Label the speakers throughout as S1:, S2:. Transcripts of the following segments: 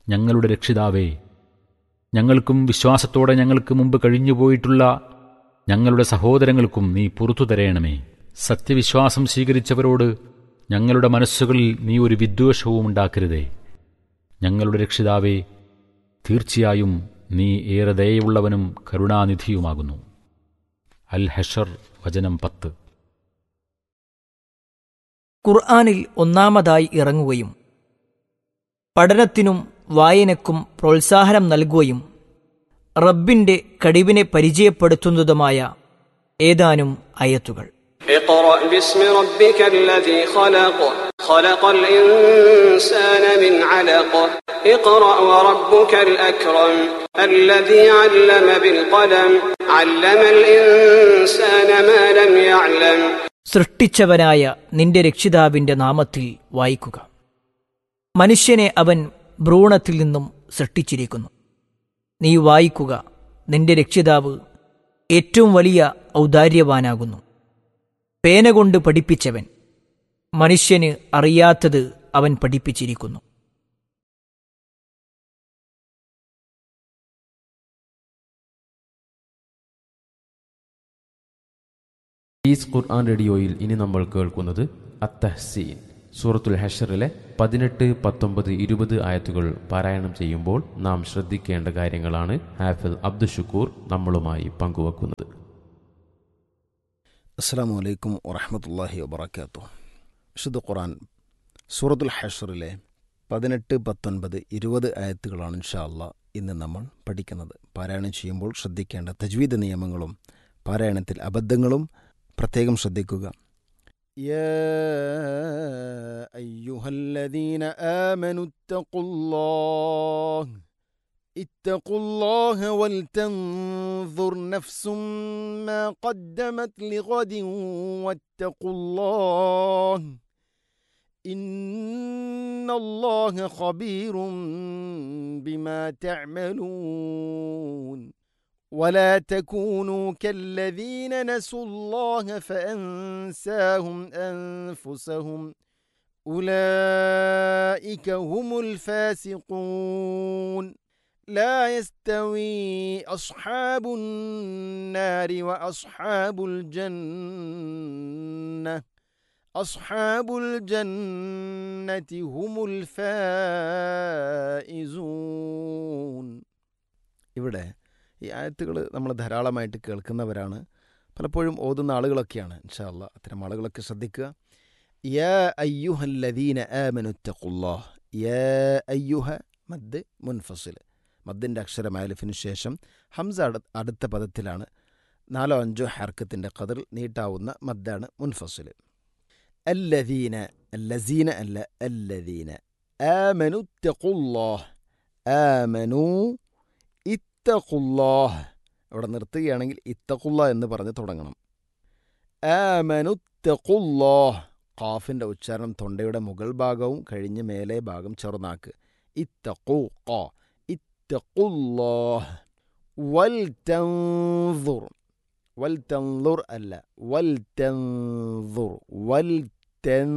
S1: ഞങ്ങളുടെ രക്ഷിതാവേ ഞങ്ങൾക്കും വിശ്വാസത്തോടെ ഞങ്ങൾക്ക് മുമ്പ് കഴിഞ്ഞുപോയിട്ടുള്ള ഞങ്ങളുടെ സഹോദരങ്ങൾക്കും നീ പുറത്തു തരയണമേ സത്യവിശ്വാസം സ്വീകരിച്ചവരോട് ഞങ്ങളുടെ മനസ്സുകളിൽ നീ ഒരു വിദ്വേഷവും ഉണ്ടാക്കരുതേ ഞങ്ങളുടെ രക്ഷിതാവേ തീർച്ചയായും നീ ഏറെ ദയയുള്ളവനും കരുണാനിധിയുമാകുന്നു അൽ ഹഷർ വചനം പത്ത്
S2: ഖുർആാനിൽ ഒന്നാമതായി ഇറങ്ങുകയും പഠനത്തിനും വായനക്കും പ്രോത്സാഹനം നൽകുകയും റബ്ബിന്റെ കഴിവിനെ പരിചയപ്പെടുത്തുന്നതുമായ ഏതാനും അയത്തുകൾ
S3: اقرأ باسم ربك الذي خلق خلق الإنسان من علق اقرأ وربك الأكرم الذي علم بالقلم علم الإنسان ما لم يعلم
S2: സൃഷ്ടിച്ചവനായ നിന്റെ രക്ഷിതാവിന്റെ നാമത്തിൽ വായിക്കുക മനുഷ്യനെ അവൻ ഭ്രൂണത്തിൽ നിന്നും സൃഷ്ടിച്ചിരിക്കുന്നു നീ വായിക്കുക നിന്റെ രക്ഷിതാവ് ഏറ്റവും വലിയ ഔദാര്യവാനാകുന്നു പേന കൊണ്ട് പഠിപ്പിച്ചവൻ മനുഷ്യന് അറിയാത്തത് അവൻ പഠിപ്പിച്ചിരിക്കുന്നു
S4: ഈസ് ഖുർആൻ റേഡിയോയിൽ ഇനി നമ്മൾ കേൾക്കുന്നത് അത്തഹ്സീൻ സൂറത്തുൽ ഹഷറിലെ പതിനെട്ട് പത്തൊമ്പത് ഇരുപത് ആയത്തുകൾ പാരായണം ചെയ്യുമ്പോൾ നാം ശ്രദ്ധിക്കേണ്ട കാര്യങ്ങളാണ് ഹാഫിൽ അബ്ദുഷുക്കൂർ നമ്മളുമായി പങ്കുവെക്കുന്നത്
S5: അസ്സാം വലൈക്കും വറഹമത്തല്ലാഹി വബർക്കാത്തു വിശുദ്ധ ഖുറാൻ സൂറത്തുൽ ഹഷറിലെ പതിനെട്ട് പത്തൊൻപത് ഇരുപത് ആയത്തുകളാണ് ഇൻഷാ അള്ളാ ഇന്ന് നമ്മൾ പഠിക്കുന്നത് പാരായണം ചെയ്യുമ്പോൾ ശ്രദ്ധിക്കേണ്ട തജ്വീദ് നിയമങ്ങളും പാരായണത്തിൽ അബദ്ധങ്ങളും പ്രത്യേകം ശ്രദ്ധിക്കുക يا أيها الذين آمنوا اتقوا الله اتقوا الله ولتنظر نفس ما قدمت لغد واتقوا الله إن الله خبير بما تعملون ولا تكونوا كالذين نسوا الله فأنساهم أنفسهم أولئك هم الفاسقون لا يستوي أصحاب النار وأصحاب الجنة أصحاب الجنة هم الفائزون ഇവിടെ ഈ ആയത്തുകൾ നമ്മൾ ധാരാളമായിട്ട് കേൾക്കുന്നവരാണ് പലപ്പോഴും ഓതുന്ന ആളുകളൊക്കെയാണ് ഇൻഷാ അല്ലാ അത്തരം ആളുകളൊക്കെ ശ്രദ്ധിക്കുക യാ അയ്യുഹല്ലദീന ആമനുത്തഖുല്ലാഹ് യാ അയ്യുഹ മദ് മുൻഫസിൽ മദ്ദിൻ്റെ അക്ഷരം അയലിഫിനു ശേഷം ഹംസ അടു അടുത്ത പദത്തിലാണ് നാലോ അഞ്ചോ ഹർക്കത്തിൻ്റെ കതിർ നീട്ടാവുന്ന മദ്ദാണ് മുൻഫസിൽ അല്ലദീന അല്ലസീന അല്ല അല്ലദീന ആമനു തഖുല്ലാഹ് ആമനു ഇത്തഖുല്ലാഹ് അവിടെ നിർത്തുകയാണെങ്കിൽ ഇത്തഖുല്ല എന്ന് പറഞ്ഞ് തുടങ്ങണം ആമനു തഖുല്ലാഹ് ഖാഫിൻ്റെ ഉച്ചാരണം തൊണ്ടയുടെ മുകൾ ഭാഗവും കഴിഞ്ഞ് മേലെ ഭാഗം ചെറുനാക്ക് ഇത്തഖു ഖാ ഇത്തഖുല്ലാഹ് വൽ തൻദുർ വൽ തൻദുർ അല്ല വൽ തൻദുർ വൽ തൻ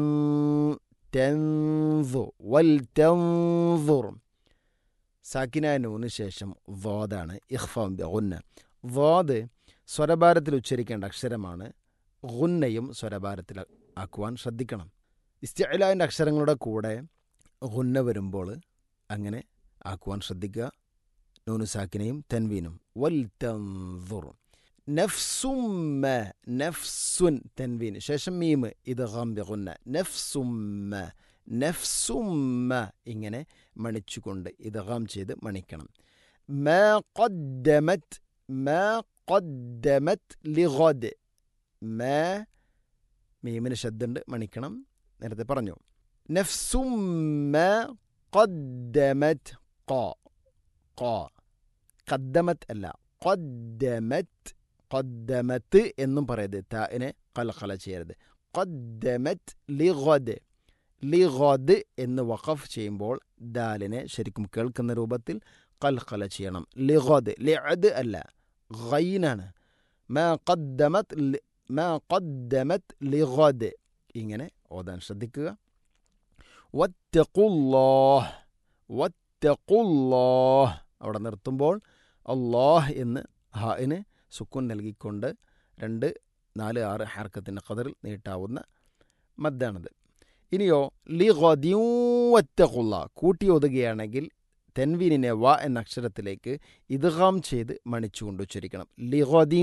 S5: തൻദു വൽ തൻദുർ സാക്കിന നൂന് ശേഷം വാദാണ് ഇഖ്ഫാം ഗുന്ന വാദ് സ്വരഭാരത്തിൽ ഉച്ചരിക്കേണ്ട അക്ഷരമാണ് ഗുന്നയും സ്വരഭാരത്തിൽ ആക്കുവാൻ ശ്രദ്ധിക്കണം ഇസ്തിഅലാൻ്റെ അക്ഷരങ്ങളുടെ കൂടെ ഗുന്ന വരുമ്പോൾ അങ്ങനെ ആക്കുവാൻ ശ്രദ്ധിക്കുക നൂനു സാക്കിനയും തൻവീനും വൽ തൻദുർ നഫ്സുമ്മ നഫ്സുൻ തൻവീൻ ശേഷം മീമ് ഇത് ഗംബിഗുന്ന നഫ്സുമ്മ നഫ്സുമ്മ ഇങ്ങനെ മണിച്ചുകൊണ്ട് ഇതഹാം ചെയ്ത് മണിക്കണം മാ ഖദ്ദമത് മാ ഖദ്ദമത് ലിഗദ് മാ മീമിന് ശബ്ദമുണ്ട് മണിക്കണം നേരത്തെ പറഞ്ഞു നഫ്സുമ്മ ഖദ്ദമത് ഖ ഖ ഖദ്ദമത് അല്ല ഖദ്ദമത് ഖദ്ദമത്ത് എന്നും പറയരുത് താഇനെ കലഖല ചെയ്യരുത് ഖദ്ദമത് ലിഗദ് ലിഗദ് എന്ന് വഖഫ് ചെയ്യുമ്പോൾ ദാലിനെ ശരിക്കും കേൾക്കുന്ന രൂപത്തിൽ കൽഖല ചെയ്യണം ലിഗദ് ലിഅദ് അല്ല ഗൈനാണ് മാ ഖദ്ദമത് മാ ഖദ്ദമത് ലിഗദ് ഇങ്ങനെ ഓതാൻ ശ്രദ്ധിക്കുക വത്തഖുല്ലാഹ് വത്തഖുല്ലാഹ് അവിടെ നിർത്തുമ്പോൾ അള്ളാഹ് എന്ന് ഹാഇന് സുക്കൂൻ നൽകിക്കൊണ്ട് രണ്ട് നാല് ആറ് ഹർക്കത്തിൻ്റെ ഖദറിൽ നീട്ടാവുന്ന മദ്ദാണത് ഇനിയോ ലി വത്തഖുല്ല കൂട്ടി ഒതുകയാണെങ്കിൽ തെൻവീനിനെ വ എന്ന അക്ഷരത്തിലേക്ക് ഇദ്ഗാം ചെയ്ത് മണിച്ചുകൊണ്ട് ഉച്ചരിക്കണം ലി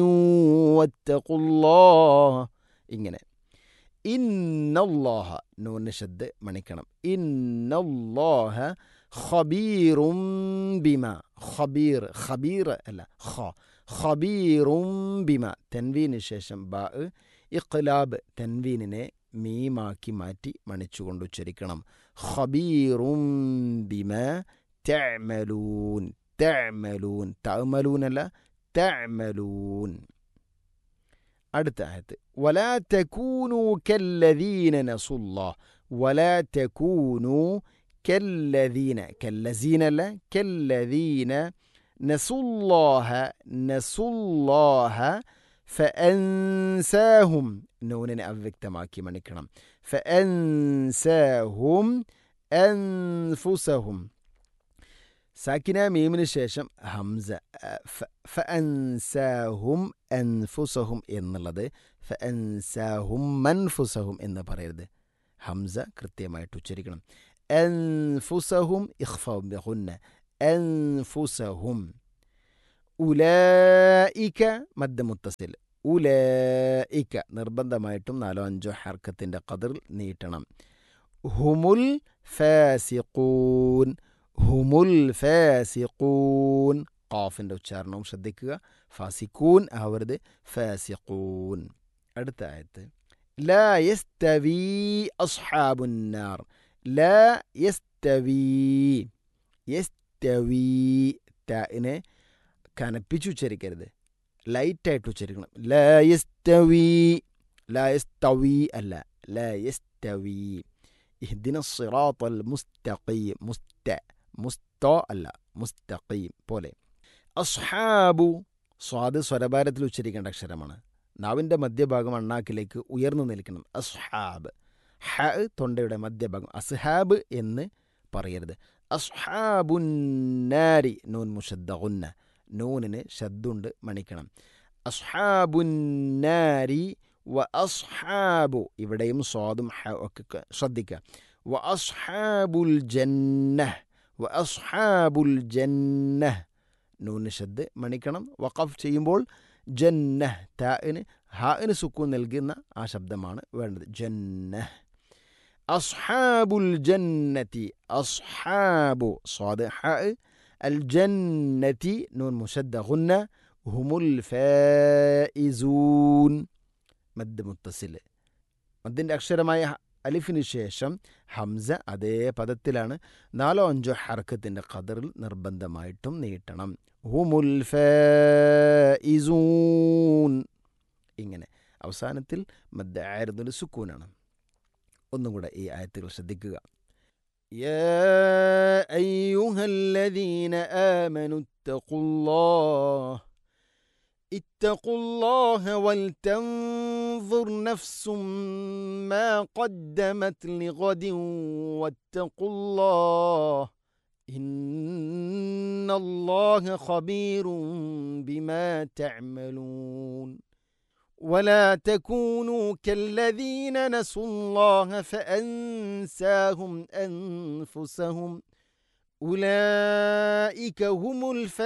S5: ഇങ്ങനെ ഇന്നല്ലാഹ നൂന് ശബ്ദ് മണിക്കണം ഇന്നല്ലാഹ ഖബീറും ബിമ ഖബീർ ഖബീർ അല്ല ഖ ഖബീറും ബിമ തെൻവീന് ശേഷം ബ ഇഖ്ലാബ് തെൻവീനിനെ മീമാക്കി മാറ്റി മണിച്ചുകൊണ്ട് ഉച്ചരിക്കണം ഖബീറും ബിമ തഅമലൂൻ തഅമലൂൻ തഅമലൂൻ അല്ല തഅമലൂൻ അടുത്ത ആയത്ത് വലാ തകൂനു കല്ലദീന നസുല്ലാ വലാ തകൂനു കല്ലദീന കല്ലസീന അല്ല കല്ലദീന നസുല്ലാഹ നസുല്ലാഹ ഫഅൻസാഹും നൂനിനെ അവ്യക്തമാക്കി മണിക്കണം ഫഅൻസാഹും അൻഫുസഹും സാക്കിന മീമിന് ശേഷം ഹംസ ഫഅൻസാഹും അൻഫുസഹും എന്നുള്ളത് ഫഅൻസാഹും മൻഫുസഹും എന്ന് പറയരുത് ഹംസ കൃത്യമായിട്ട് ഉച്ചരിക്കണം അൻഫുസഹും ഇഖ്ഫുന്ന അൻഫുസഹും ഉലയിക്ക മദ്ദമുത്തസിൽ ഉലയിക്ക നിർബന്ധമായിട്ടും നാലോ അഞ്ചോ ഹർക്കത്തിൻ്റെ കതിർ നീട്ടണം ഹുമുൽ ഫാസിഖൂൻ ഹുമുൽ ഫാസിഖൂൻ ഖാഫിൻ്റെ ഉച്ചാരണവും ശ്രദ്ധിക്കുക ഫാസിഖൂൻ ആവരുത് ഫാസിഖൂൻ അടുത്ത ആയത്ത് لا يستوي أصحاب النار لا يستوي يستوي تائനെ കനപ്പിച്ച് ഉച്ചരിക്കരുത് ലൈറ്റായിട്ട് ഉച്ചരിക്കണം ല യസ്തവി ല യസ്തവി അല്ല ല യസ്തവി ഇഹ്ദിന സിറാത്തൽ മുസ്തഖീം മുസ്ത മുസ്തോ അല്ല മുസ്തഖീം പോലെ അസ്ഹാബു സ്വാദ് സ്വരഭാരത്തിൽ ഉച്ചരിക്കേണ്ട അക്ഷരമാണ് നാവിൻ്റെ മധ്യഭാഗം അണ്ണാക്കിലേക്ക് ഉയർന്നു നിൽക്കണം അസ്ഹാബ് ഹ തൊണ്ടയുടെ മധ്യഭാഗം അസ്ഹാബ് എന്ന് പറയരുത് അസ്ഹാബുന്നാരി നൂൻ മുഷദ്ദുന്ന നൂനിന് ശബ്ദുണ്ട് മണിക്കണം അസ്ഹാബുന്നാരി വ അസ്ഹാബു ഇവിടെയും സ്വാദും ഹ ഒക്കെ ശ്രദ്ധിക്കുക വ അസ്ഹാബുൽ ജന്ന വ അസ്ഹാബുൽ ജന്ന നൂന് ശബ്ദ് മണിക്കണം വഖഫ് ചെയ്യുമ്പോൾ ജന്ന താന് ഹാന് സുക്കൂൻ നൽകുന്ന ആ ശബ്ദമാണ് വേണ്ടത് ജന്ന അസ്ഹാബുൽ ജന്നതി അസ്ഹാബു സ്വാദ് ഹ അൽ ജന്നതി നൂൻ മുഷദ്ദ ഗുന്ന ഹുമുൽ ഫായിസൂൻ മദ് മുത്തസിൽ മദ്ദിൻ്റെ അക്ഷരമായ അലിഫിന് ശേഷം ഹംസ അതേ പദത്തിലാണ് നാലോ അഞ്ചോ ഹർക്കത്തിൻ്റെ ഖദറിൽ നിർബന്ധമായിട്ടും നീട്ടണം ഹുമുൽ ഫായിസൂൻ ഇങ്ങനെ അവസാനത്തിൽ മദ് ആയിരുന്നൊരു സുക്കൂനാണ് ഒന്നും കൂടെ ഈ ആയത്തുകൾ ശ്രദ്ധിക്കുക يا أيها الذين آمنوا اتقوا الله اتقوا الله ولتنظر نفس ما قدمت لغد واتقوا الله إن الله خبير بما تعملون ولا تكونوا كالذين نسوا الله فأنساهم أنفسهم أولئك هم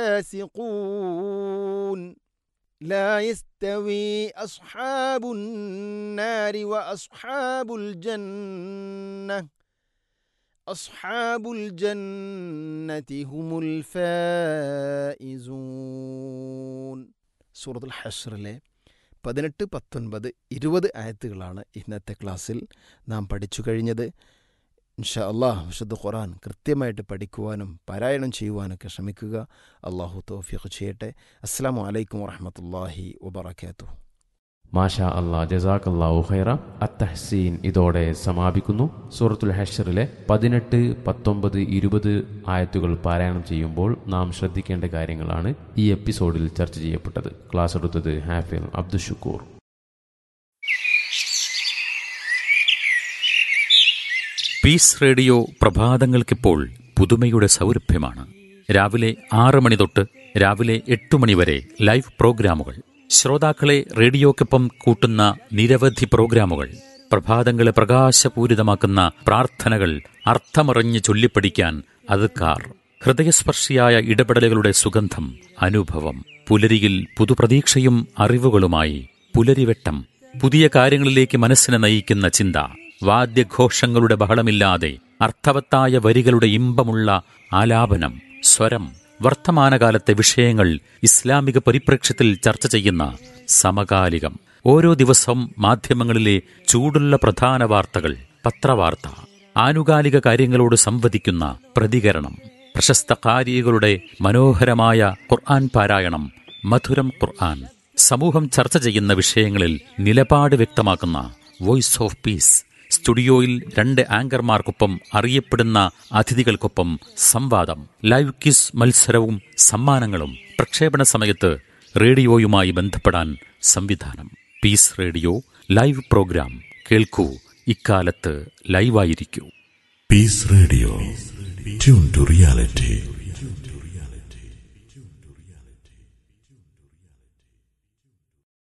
S5: الفاسقون لا يستوي أصحاب النار وأصحاب الجنة أصحاب الجنة هم الفائزون سورة الحشر له പതിനെട്ട് പത്തൊൻപത് ഇരുപത് ആയത്തുകളാണ് ഇന്നത്തെ ക്ലാസ്സിൽ നാം പഠിച്ചു കഴിഞ്ഞത് ഇൻഷാ അള്ളാഹ് വിശുദ്ധ ഖുറാൻ കൃത്യമായിട്ട് പഠിക്കുവാനും പാരായണം ചെയ്യുവാനൊക്കെ ശ്രമിക്കുക അള്ളാഹു തോഫിഖ് ചെയ്യട്ടെ അസ്സാം വലൈക്കും വറഹമത്തല്ലാഹി വബർക്കാത്തു
S4: മാഷാ അള്ളാ ജസാഖല്ലാഹു ഖൈറ അത്തഹസീൻ ഇതോടെ സമാപിക്കുന്നു സൂറത്തുൽ ഹഷറിലെ പതിനെട്ട് പത്തൊമ്പത് ഇരുപത് ആയത്തുകൾ പാരായണം ചെയ്യുമ്പോൾ നാം ശ്രദ്ധിക്കേണ്ട കാര്യങ്ങളാണ് ഈ എപ്പിസോഡിൽ ചർച്ച ചെയ്യപ്പെട്ടത് ക്ലാസ് എടുത്തത് ഹാഫിൽ അബ്ദുഷുക്കൂർ
S1: പീസ് റേഡിയോ പ്രഭാതങ്ങൾക്കിപ്പോൾ പുതുമയുടെ സൗരഭ്യമാണ് രാവിലെ ആറ് മണി തൊട്ട് രാവിലെ എട്ട് മണി വരെ ലൈവ് പ്രോഗ്രാമുകൾ ശ്രോതാക്കളെ റേഡിയോക്കൊപ്പം കൂട്ടുന്ന നിരവധി പ്രോഗ്രാമുകൾ പ്രഭാതങ്ങളെ പ്രകാശപൂരിതമാക്കുന്ന പ്രാർത്ഥനകൾ അർത്ഥമറിഞ്ഞ് ചൊല്ലിപ്പഠിക്കാൻ അതുക്കാർ ഹൃദയസ്പർശിയായ ഇടപെടലുകളുടെ സുഗന്ധം അനുഭവം പുലരിയിൽ പുതുപ്രതീക്ഷയും അറിവുകളുമായി പുലരിവെട്ടം പുതിയ കാര്യങ്ങളിലേക്ക് മനസ്സിനെ നയിക്കുന്ന ചിന്ത വാദ്യഘോഷങ്ങളുടെ ബഹളമില്ലാതെ അർത്ഥവത്തായ വരികളുടെ ഇമ്പമുള്ള ആലാപനം സ്വരം വർത്തമാനകാലത്തെ വിഷയങ്ങൾ ഇസ്ലാമിക പരിപ്രേക്ഷ്യത്തിൽ ചർച്ച ചെയ്യുന്ന സമകാലികം ഓരോ ദിവസവും മാധ്യമങ്ങളിലെ ചൂടുള്ള പ്രധാന വാർത്തകൾ പത്രവാർത്ത ആനുകാലിക കാര്യങ്ങളോട് സംവദിക്കുന്ന പ്രതികരണം പ്രശസ്ത കാരികളുടെ മനോഹരമായ ഖുർആൻ പാരായണം മധുരം ഖുർആൻ സമൂഹം ചർച്ച ചെയ്യുന്ന വിഷയങ്ങളിൽ നിലപാട് വ്യക്തമാക്കുന്ന വോയിസ് ഓഫ് പീസ് സ്റ്റുഡിയോയിൽ രണ്ട് ആങ്കർമാർക്കൊപ്പം അറിയപ്പെടുന്ന അതിഥികൾക്കൊപ്പം സംവാദം ലൈവ് ക്വിസ് മത്സരവും സമ്മാനങ്ങളും പ്രക്ഷേപണ സമയത്ത് റേഡിയോയുമായി ബന്ധപ്പെടാൻ സംവിധാനം പീസ് റേഡിയോ ലൈവ് പ്രോഗ്രാം കേൾക്കൂ ഇക്കാലത്ത് ലൈവായിരിക്കൂ
S6: Peace Radio. Tune to reality.